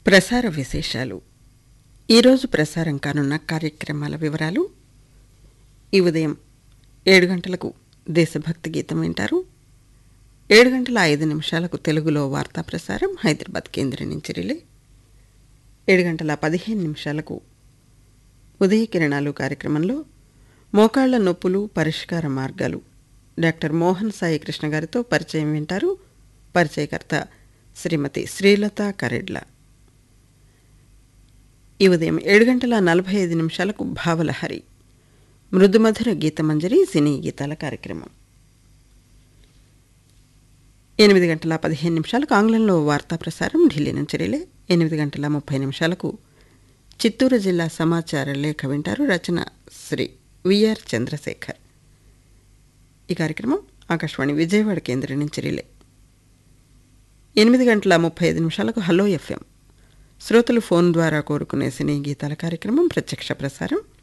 ప్రసార విశేషాలు ఈరోజు ప్రసారం కానున్న కార్యక్రమాల వివరాలు ఈ ఉదయం ఏడు గంటలకు దేశభక్తి గీతం వింటారు ఏడు గంటల ఐదు నిమిషాలకు తెలుగులో వార్తా ప్రసారం హైదరాబాద్ కేంద్రం నుంచి రిలే ఏడు గంటల పదిహేను నిమిషాలకు ఉదయ కిరణాలు కార్యక్రమంలో మోకాళ్ల నొప్పులు పరిష్కార మార్గాలు డాక్టర్ మోహన్ సాయి కృష్ణ గారితో పరిచయం వింటారు పరిచయకర్త శ్రీమతి శ్రీలత కరెడ్ల ఈ ఉదయం ఏడు గంటల నలభై ఐదు నిమిషాలకు భావలహరి మృదుమధుర గీతమంజరి సినీ గీతాల కార్యక్రమం ఎనిమిది గంటల పదిహేను నిమిషాలకు ఆంగ్లంలో వార్తా ప్రసారం ఢిల్లీ నుంచి రిలే ఎనిమిది గంటల ముప్పై నిమిషాలకు చిత్తూరు జిల్లా సమాచార లేఖ వింటారు రచన శ్రీ విఆర్ చంద్రశేఖర్ ఈ కార్యక్రమం ఆకాశవాణి విజయవాడ కేంద్రం నుంచి రిలే ఎనిమిది గంటల ముప్పై ఐదు నిమిషాలకు హలో ఎఫ్ఎం శ్రోతలు ఫోన్ ద్వారా కోరుకునే సినీ గీతాల కార్యక్రమం ప్రత్యక్ష ప్రసారం